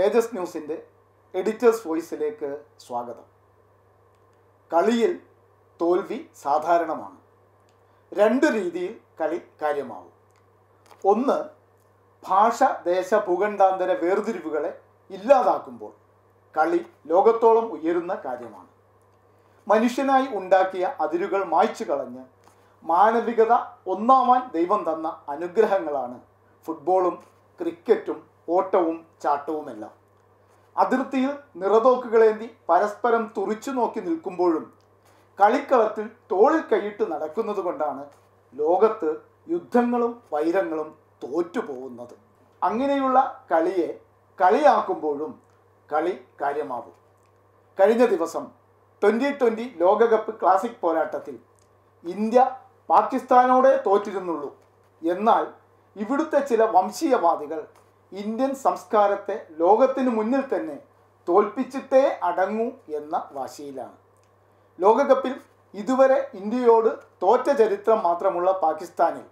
തേജസ് ന്യൂസിൻ്റെ editors വോയിസിലേക്ക് സ്വാഗതം കളിയിൽ തോൽവി സാധാരണമാണ് രണ്ട് രീതിയിൽ കളി കാര്യമാവും ഒന്ന് ഭാഷ ദേശ ഭൂഖണ്ഡാന്തര വേർതിരിവുകളെ ഇല്ലാതാക്കുമ്പോൾ കളി ലോകത്തോളം ഉയരുന്ന കാര്യമാണ് മനുഷ്യനായി ഉണ്ടാക്കിയ അതിരുകൾ മായ്ച്ചു കളഞ്ഞ് മാനവികത ഒന്നാമാൻ ദൈവം തന്ന അനുഗ്രഹങ്ങളാണ് ഫുട്ബോളും ക്രിക്കറ്റും ഓട്ടവും ചാട്ടവുമെല്ലാം അതിർത്തിയിൽ നിറതോക്കുകളേന്തി പരസ്പരം തുറിച്ചു നോക്കി നിൽക്കുമ്പോഴും കളിക്കളത്തിൽ തോളിൽ കൈയിട്ട് നടക്കുന്നത് കൊണ്ടാണ് ലോകത്ത് യുദ്ധങ്ങളും വൈരങ്ങളും തോറ്റുപോകുന്നത് അങ്ങനെയുള്ള കളിയെ കളിയാക്കുമ്പോഴും കളി കാര്യമാവും കഴിഞ്ഞ ദിവസം ട്വൻ്റി ട്വൻ്റി ലോകകപ്പ് ക്ലാസിക് പോരാട്ടത്തിൽ ഇന്ത്യ പാകിസ്ഥാനോടെ തോറ്റിരുന്നുള്ളൂ എന്നാൽ ഇവിടുത്തെ ചില വംശീയവാദികൾ ഇന്ത്യൻ സംസ്കാരത്തെ ലോകത്തിന് മുന്നിൽ തന്നെ തോൽപ്പിച്ചിട്ടേ അടങ്ങൂ എന്ന വാശിയിലാണ് ലോകകപ്പിൽ ഇതുവരെ ഇന്ത്യയോട് തോറ്റ ചരിത്രം മാത്രമുള്ള പാകിസ്ഥാനിൽ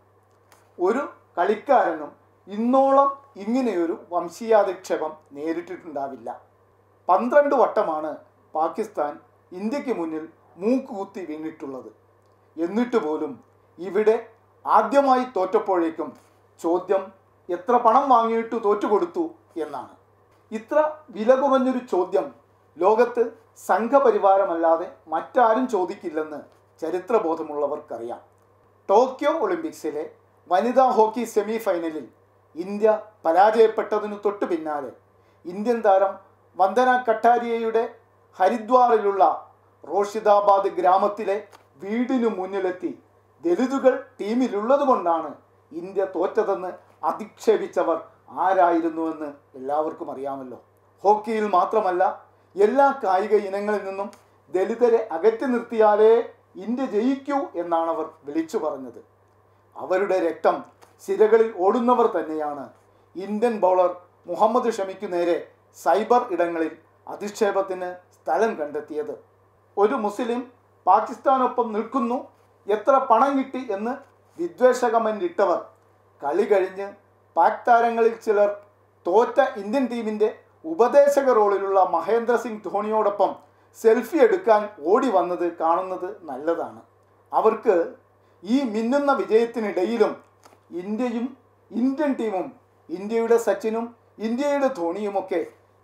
ഒരു കളിക്കാരനും ഇന്നോളം ഇങ്ങനെയൊരു വംശീയാധിക്ഷേപം നേരിട്ടിട്ടുണ്ടാവില്ല പന്ത്രണ്ട് വട്ടമാണ് പാകിസ്ഥാൻ ഇന്ത്യക്ക് മുന്നിൽ മൂക്കുകുത്തി വീണിട്ടുള്ളത് എന്നിട്ട് പോലും ഇവിടെ ആദ്യമായി തോറ്റപ്പോഴേക്കും ചോദ്യം എത്ര പണം വാങ്ങിയിട്ട് തോറ്റുകൊടുത്തു എന്നാണ് ഇത്ര വില കുറഞ്ഞൊരു ചോദ്യം ലോകത്ത് സംഘപരിവാരമല്ലാതെ മറ്റാരും ചോദിക്കില്ലെന്ന് ചരിത്രബോധമുള്ളവർക്കറിയാം ടോക്കിയോ ഒളിമ്പിക്സിലെ വനിതാ ഹോക്കി സെമി ഫൈനലിൽ ഇന്ത്യ പരാജയപ്പെട്ടതിനു തൊട്ടു പിന്നാലെ ഇന്ത്യൻ താരം വന്ദന കട്ടാരിയയുടെ ഹരിദ്വാറിലുള്ള റോഷിദാബാദ് ഗ്രാമത്തിലെ വീടിനു മുന്നിലെത്തി ദലിതുകൾ ടീമിലുള്ളത് കൊണ്ടാണ് ഇന്ത്യ തോറ്റതെന്ന് അധിക്ഷേപിച്ചവർ ആരായിരുന്നുവെന്ന് എല്ലാവർക്കും അറിയാമല്ലോ ഹോക്കിയിൽ മാത്രമല്ല എല്ലാ കായിക ഇനങ്ങളിൽ നിന്നും ദലിതരെ അകറ്റി നിർത്തിയാലേ ഇന്ത്യ ജയിക്കൂ എന്നാണ് അവർ വിളിച്ചു പറഞ്ഞത് അവരുടെ രക്തം സിരകളിൽ ഓടുന്നവർ തന്നെയാണ് ഇന്ത്യൻ ബൗളർ മുഹമ്മദ് ഷമിക്കു നേരെ സൈബർ ഇടങ്ങളിൽ അധിക്ഷേപത്തിന് സ്ഥലം കണ്ടെത്തിയത് ഒരു മുസ്ലിം പാകിസ്ഥാനൊപ്പം നിൽക്കുന്നു എത്ര പണം കിട്ടി എന്ന് വിദ്വേഷ കമൻ്റ് ഇട്ടവർ കളി കഴിഞ്ഞ് പാക് താരങ്ങളിൽ ചിലർ തോറ്റ ഇന്ത്യൻ ടീമിൻ്റെ ഉപദേശക റോളിലുള്ള മഹേന്ദ്ര സിംഗ് ധോണിയോടൊപ്പം സെൽഫി എടുക്കാൻ ഓടി വന്നത് കാണുന്നത് നല്ലതാണ് അവർക്ക് ഈ മിന്നുന്ന വിജയത്തിനിടയിലും ഇന്ത്യയും ഇന്ത്യൻ ടീമും ഇന്ത്യയുടെ സച്ചിനും ഇന്ത്യയുടെ ധോണിയുമൊക്കെ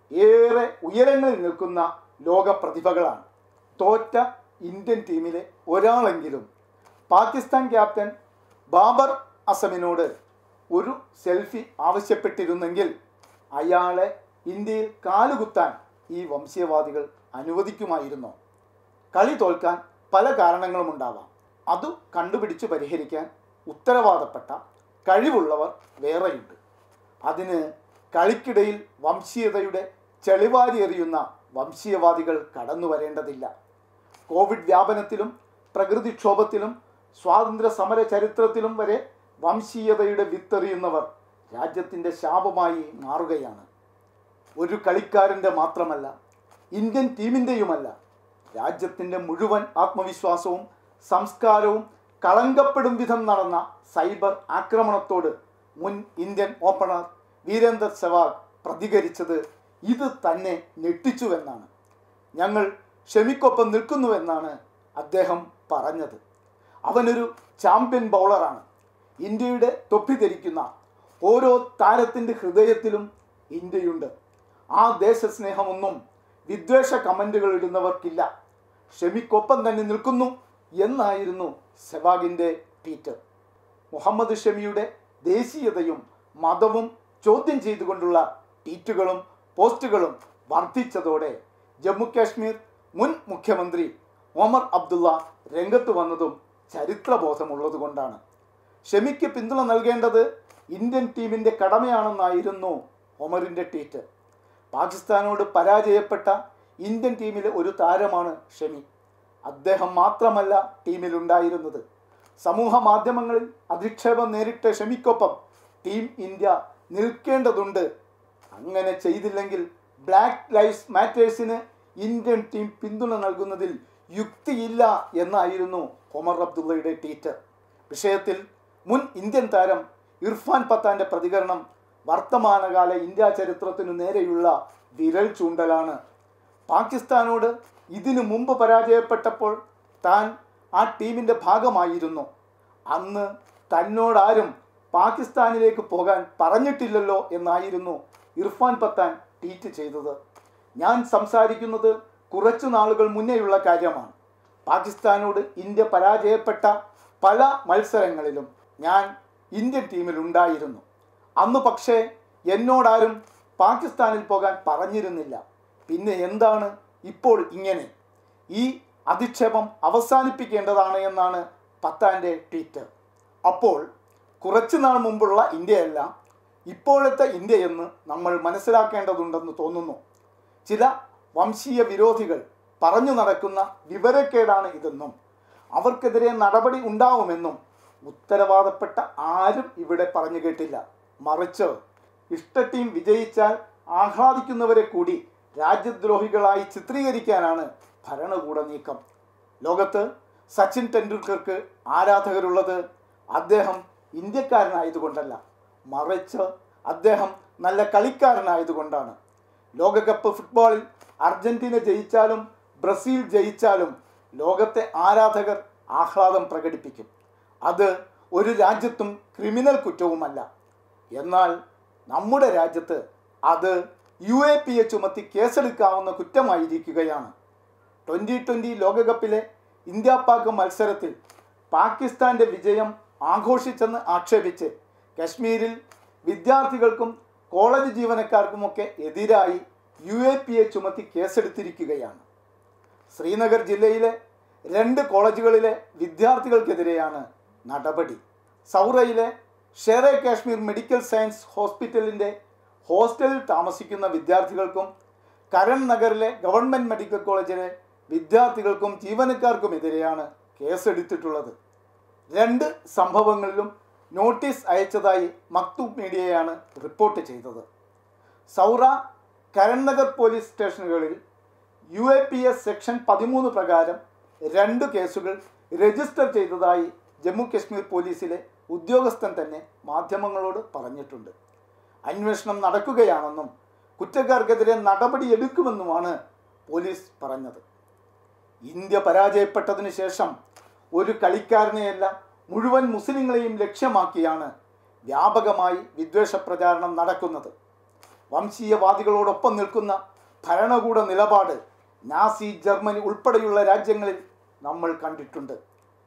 ഏറെ ഉയരങ്ങളിൽ നിൽക്കുന്ന ലോക പ്രതിഭകളാണ് തോറ്റ ഇന്ത്യൻ ടീമിലെ ഒരാളെങ്കിലും പാകിസ്ഥാൻ ക്യാപ്റ്റൻ ബാബർ അസമിനോട് ഒരു സെൽഫി ആവശ്യപ്പെട്ടിരുന്നെങ്കിൽ അയാളെ ഇന്ത്യയിൽ കാലുകുത്താൻ ഈ വംശീയവാദികൾ അനുവദിക്കുമായിരുന്നോ കളി തോൽക്കാൻ പല കാരണങ്ങളും ഉണ്ടാവാം അത് കണ്ടുപിടിച്ച് പരിഹരിക്കാൻ ഉത്തരവാദപ്പെട്ട കഴിവുള്ളവർ വേറെയുണ്ട് അതിന് കളിക്കിടയിൽ വംശീയതയുടെ ചെളിവാരി എറിയുന്ന വംശീയവാദികൾ കടന്നു വരേണ്ടതില്ല കോവിഡ് വ്യാപനത്തിലും പ്രകൃതിക്ഷോഭത്തിലും സ്വാതന്ത്ര്യ സമര ചരിത്രത്തിലും വരെ വംശീയതയുടെ വിത്തെറിയുന്നവർ രാജ്യത്തിൻ്റെ ശാപമായി മാറുകയാണ് ഒരു കളിക്കാരൻ്റെ മാത്രമല്ല ഇന്ത്യൻ ടീമിൻ്റെയുമല്ല രാജ്യത്തിൻ്റെ മുഴുവൻ ആത്മവിശ്വാസവും സംസ്കാരവും കളങ്കപ്പെടും വിധം നടന്ന സൈബർ ആക്രമണത്തോട് മുൻ ഇന്ത്യൻ ഓപ്പണർ വീരേന്ദർ സെവാഗ് പ്രതികരിച്ചത് ഇത് തന്നെ ഞെട്ടിച്ചുവെന്നാണ് ഞങ്ങൾ ഷമിക്കൊപ്പം നിൽക്കുന്നുവെന്നാണ് അദ്ദേഹം പറഞ്ഞത് അവനൊരു ചാമ്പ്യൻ ബൗളറാണ് ഇന്ത്യയുടെ തൊപ്പി ധരിക്കുന്ന ഓരോ താരത്തിൻ്റെ ഹൃദയത്തിലും ഇന്ത്യയുണ്ട് ആ ദേശസ്നേഹമൊന്നും വിദ്വേഷ കമൻറ്റുകൾ ഇടുന്നവർക്കില്ല ഷമിക്കൊപ്പം തന്നെ നിൽക്കുന്നു എന്നായിരുന്നു സെവാഗിൻ്റെ ട്വീറ്റ് മുഹമ്മദ് ഷമിയുടെ ദേശീയതയും മതവും ചോദ്യം ചെയ്തുകൊണ്ടുള്ള ട്വീറ്റുകളും പോസ്റ്റുകളും വർദ്ധിച്ചതോടെ ജമ്മു കാശ്മീർ മുൻ മുഖ്യമന്ത്രി ഒമർ അബ്ദുള്ള രംഗത്ത് വന്നതും ചരിത്രബോധമുള്ളതുകൊണ്ടാണ് ഷമിക്ക് പിന്തുണ നൽകേണ്ടത് ഇന്ത്യൻ ടീമിൻ്റെ കടമയാണെന്നായിരുന്നു ഒമറിൻ്റെ ട്വീറ്റ് പാകിസ്ഥാനോട് പരാജയപ്പെട്ട ഇന്ത്യൻ ടീമിലെ ഒരു താരമാണ് ഷമി അദ്ദേഹം മാത്രമല്ല ടീമിലുണ്ടായിരുന്നത് സമൂഹ മാധ്യമങ്ങളിൽ അധിക്ഷേപം നേരിട്ട ഷമിക്കൊപ്പം ടീം ഇന്ത്യ നിൽക്കേണ്ടതുണ്ട് അങ്ങനെ ചെയ്തില്ലെങ്കിൽ ബ്ലാക്ക് ലൈഫ്സ് മാറ്റേഴ്സിന് ഇന്ത്യൻ ടീം പിന്തുണ നൽകുന്നതിൽ യുക്തിയില്ല എന്നായിരുന്നു ഒമർ അബ്ദുള്ളയുടെ ട്വീറ്റ് വിഷയത്തിൽ മുൻ ഇന്ത്യൻ താരം ഇർഫാൻ പത്താൻ്റെ പ്രതികരണം വർത്തമാനകാല ഇന്ത്യ ചരിത്രത്തിനു നേരെയുള്ള വിരൽ ചൂണ്ടലാണ് പാകിസ്ഥാനോട് ഇതിനു മുമ്പ് പരാജയപ്പെട്ടപ്പോൾ താൻ ആ ടീമിൻ്റെ ഭാഗമായിരുന്നു അന്ന് തന്നോടാരും പാകിസ്ഥാനിലേക്ക് പോകാൻ പറഞ്ഞിട്ടില്ലല്ലോ എന്നായിരുന്നു ഇർഫാൻ പത്താൻ ട്വീറ്റ് ചെയ്തത് ഞാൻ സംസാരിക്കുന്നത് കുറച്ചു നാളുകൾ മുന്നേയുള്ള കാര്യമാണ് പാകിസ്ഥാനോട് ഇന്ത്യ പരാജയപ്പെട്ട പല മത്സരങ്ങളിലും ഞാൻ ഇന്ത്യൻ ടീമിൽ ഉണ്ടായിരുന്നു അന്ന് പക്ഷേ എന്നോടാരും പാകിസ്ഥാനിൽ പോകാൻ പറഞ്ഞിരുന്നില്ല പിന്നെ എന്താണ് ഇപ്പോൾ ഇങ്ങനെ ഈ അധിക്ഷേപം അവസാനിപ്പിക്കേണ്ടതാണ് എന്നാണ് പത്താൻ്റെ ട്വീറ്റ് അപ്പോൾ കുറച്ചു നാൾ മുമ്പുള്ള ഇന്ത്യയല്ല ഇപ്പോഴത്തെ ഇന്ത്യയെന്ന് നമ്മൾ മനസ്സിലാക്കേണ്ടതുണ്ടെന്ന് തോന്നുന്നു ചില വംശീയ വിരോധികൾ പറഞ്ഞു നടക്കുന്ന വിവരക്കേടാണ് ഇതെന്നും അവർക്കെതിരെ നടപടി ഉണ്ടാവുമെന്നും ഉത്തരവാദപ്പെട്ട ആരും ഇവിടെ പറഞ്ഞു കേട്ടില്ല മറിച്ച് ഇഷ്ട ടീം വിജയിച്ചാൽ ആഹ്ലാദിക്കുന്നവരെ കൂടി രാജ്യദ്രോഹികളായി ചിത്രീകരിക്കാനാണ് ഭരണകൂട നീക്കം ലോകത്ത് സച്ചിൻ ടെണ്ടുൽക്കർക്ക് ആരാധകരുള്ളത് അദ്ദേഹം ഇന്ത്യക്കാരനായതുകൊണ്ടല്ല മറിച്ച് അദ്ദേഹം നല്ല കളിക്കാരനായതുകൊണ്ടാണ് ലോകകപ്പ് ഫുട്ബോളിൽ അർജന്റീന ജയിച്ചാലും ബ്രസീൽ ജയിച്ചാലും ലോകത്തെ ആരാധകർ ആഹ്ലാദം പ്രകടിപ്പിക്കും അത് ഒരു രാജ്യത്തും ക്രിമിനൽ കുറ്റവുമല്ല എന്നാൽ നമ്മുടെ രാജ്യത്ത് അത് യു എ പി എ ചുമത്തി കേസെടുക്കാവുന്ന കുറ്റമായിരിക്കുകയാണ് ട്വൻ്റി ട്വൻ്റി ലോകകപ്പിലെ ഇന്ത്യ പാക് മത്സരത്തിൽ പാകിസ്ഥാൻ്റെ വിജയം ആഘോഷിച്ചെന്ന് ആക്ഷേപിച്ച് കശ്മീരിൽ വിദ്യാർത്ഥികൾക്കും കോളേജ് ജീവനക്കാർക്കുമൊക്കെ എതിരായി യു എ പി എ ചുമത്തി കേസെടുത്തിരിക്കുകയാണ് ശ്രീനഗർ ജില്ലയിലെ രണ്ട് കോളേജുകളിലെ വിദ്യാർത്ഥികൾക്കെതിരെയാണ് നടപടി സൗറയിലെ ഷെറെ കാശ്മീർ മെഡിക്കൽ സയൻസ് ഹോസ്പിറ്റലിൻ്റെ ഹോസ്റ്റലിൽ താമസിക്കുന്ന വിദ്യാർത്ഥികൾക്കും കരൺ നഗറിലെ ഗവൺമെൻറ് മെഡിക്കൽ കോളേജിലെ വിദ്യാർത്ഥികൾക്കും ജീവനക്കാർക്കുമെതിരെയാണ് കേസെടുത്തിട്ടുള്ളത് രണ്ട് സംഭവങ്ങളിലും നോട്ടീസ് അയച്ചതായി മക്തൂബ് മീഡിയയാണ് റിപ്പോർട്ട് ചെയ്തത് സൗറ കരൺ നഗർ പോലീസ് സ്റ്റേഷനുകളിൽ U A P S section പതിമൂന്ന് പ്രകാരം രണ്ട് കേസുകൾ രജിസ്റ്റർ ചെയ്തതായി ജമ്മു കശ്മീർ പോലീസിലെ ഉദ്യോഗസ്ഥൻ തന്നെ മാധ്യമങ്ങളോട് പറഞ്ഞിട്ടുണ്ട് അന്വേഷണം നടക്കുകയാണെന്നും കുറ്റക്കാർക്കെതിരെ നടപടിയെടുക്കുമെന്നുമാണ് പോലീസ് പറഞ്ഞത് ഇന്ത്യ പരാജയപ്പെട്ടതിന് ശേഷം ഒരു കളിക്കാരനെയല്ല മുഴുവൻ മുസ്ലിങ്ങളെയും ലക്ഷ്യമാക്കിയാണ് വ്യാപകമായി വിദ്വേഷ പ്രചാരണം നടക്കുന്നത് വംശീയവാദികളോടൊപ്പം നിൽക്കുന്ന ഭരണകൂട നിലപാട് നാസി ജർമ്മനി ഉൾപ്പെടെയുള്ള രാജ്യങ്ങളിൽ നമ്മൾ കണ്ടിട്ടുണ്ട്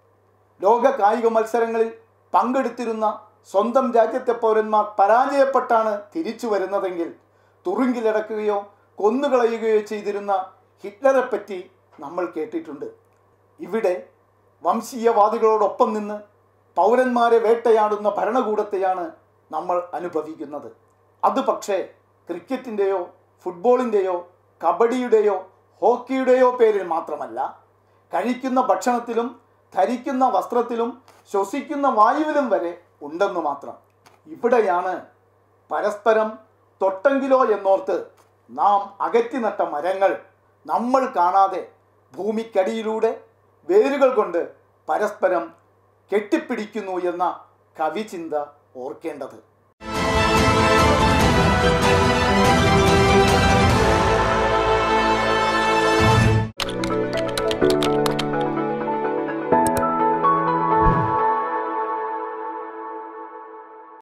ലോക കായിക മത്സരങ്ങളിൽ പങ്കെടുത്തിരുന്ന സ്വന്തം രാജ്യത്തെ പൗരന്മാർ പരാജയപ്പെട്ടാണ് തിരിച്ചു വരുന്നതെങ്കിൽ തുറുങ്കിലടക്കുകയോ കൊന്നുകളയുകയോ ചെയ്തിരുന്ന ഹിറ്റ്ലറെ പറ്റി നമ്മൾ കേട്ടിട്ടുണ്ട് ഇവിടെ വംശീയവാദികളോടൊപ്പം നിന്ന് പൗരന്മാരെ വേട്ടയാടുന്ന ഭരണകൂടത്തെയാണ് നമ്മൾ അനുഭവിക്കുന്നത് അത് പക്ഷേ ക്രിക്കറ്റിൻ്റെയോ ഫുട്ബോളിൻ്റെയോ കബഡിയുടെയോ ഹോക്കിയുടെയോ പേരിൽ മാത്രമല്ല കഴിക്കുന്ന ഭക്ഷണത്തിലും ധരിക്കുന്ന വസ്ത്രത്തിലും ശ്വസിക്കുന്ന വായുവിലും വരെ ഉണ്ടെന്ന് മാത്രം ഇവിടെയാണ് പരസ്പരം തൊട്ടെങ്കിലോ എന്നോർത്ത് നാം അകറ്റി നട്ട മരങ്ങൾ നമ്മൾ കാണാതെ ഭൂമിക്കടിയിലൂടെ വേരുകൾ കൊണ്ട് പരസ്പരം കെട്ടിപ്പിടിക്കുന്നു എന്ന കവിചിന്ത ഓർക്കേണ്ടത്